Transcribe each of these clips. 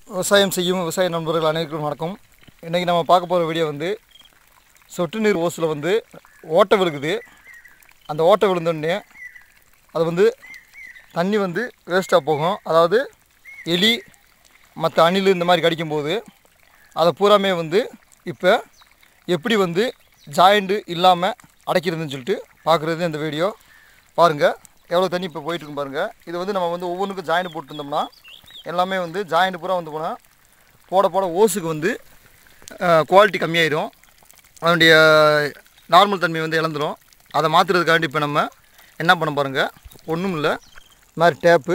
விவசாயம் செய்யும் விவசாய நண்பர்கள் அனைவருக்கும் வணக்கம் இன்றைக்கி நம்ம பார்க்க போகிற வீடியோ வந்து சொட்டு நீர் ஓஸில் வந்து ஓட்டை விழுகுது அந்த ஓட்டை விழுந்தோடனே அது வந்து தண்ணி வந்து வேஸ்ட்டாக போகும் அதாவது எலி மற்ற அணில் இந்த மாதிரி கடிக்கும்போது அதை பூராமே வந்து இப்போ எப்படி வந்து ஜாயிண்ட்டு இல்லாமல் அடைக்கிறதுன்னு சொல்லிட்டு பார்க்குறது இந்த வீடியோ பாருங்கள் எவ்வளோ தண்ணி இப்போ போயிட்டுருக்கு பாருங்கள் இது வந்து நம்ம வந்து ஒவ்வொன்றுக்கும் ஜாயிண்ட் போட்டிருந்தோம்னா எல்லாமே வந்து ஜாயிண்ட் பூரா வந்து போனால் போட போட ஓஸுக்கு வந்து குவாலிட்டி கம்மியாயிரும் அதனுடைய நார்மல் தன்மை வந்து இழந்துரும் அதை மாற்றுறதுக்காண்டி இப்போ நம்ம என்ன பண்ண பாருங்கள் ஒன்றும் இல்லை இந்த மாதிரி டேப்பு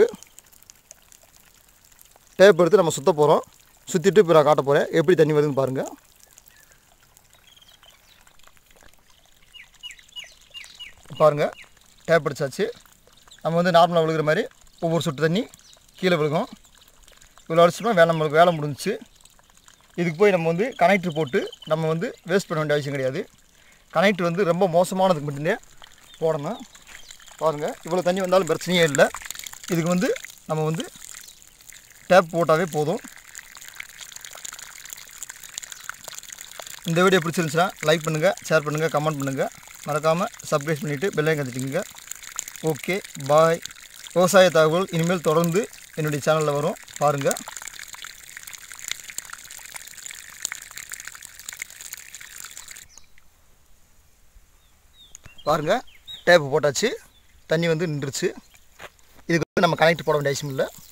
டேப் எடுத்து நம்ம சுத்த போகிறோம் சுற்றிட்டு இப்போ நான் காட்ட போகிறேன் எப்படி தண்ணி வருதுன்னு பாருங்கள் பாருங்கள் டேப் அடிச்சாச்சு நம்ம வந்து நார்மலாக விழுகிற மாதிரி ஒவ்வொரு சொட்டு தண்ணி கீழே விழுகும் இவ்வளோ அடிச்சோம்னா வேலை நம்மளுக்கு வேலை முடிஞ்சுச்சு இதுக்கு போய் நம்ம வந்து கனெக்டர் போட்டு நம்ம வந்து வேஸ்ட் பண்ண வேண்டிய அவசியம் கிடையாது கனெக்டர் வந்து ரொம்ப மோசமானதுக்கு மட்டும்தான் போடணும் பாருங்கள் இவ்வளோ தண்ணி வந்தாலும் பிரச்சனையே இல்லை இதுக்கு வந்து நம்ம வந்து டேப் போட்டாவே போதும் இந்த வீடியோ பிடிச்சிருந்துச்சுன்னா லைக் பண்ணுங்கள் ஷேர் பண்ணுங்கள் கமெண்ட் பண்ணுங்கள் மறக்காமல் சப்ஸ்கிரைப் பண்ணிவிட்டு பெல்லையும் கற்றுட்டிங்க ஓகே பாய் விவசாய தகவல் இனிமேல் தொடர்ந்து என்னுடைய சேனலில் வரும் பாருங்கள் பாருங்கள் டேப்பு போட்டாச்சு தண்ணி வந்து நின்றுச்சு இதுக்கு வந்து நம்ம கனெக்ட் போட வேண்டிய அவசியம் இல்லை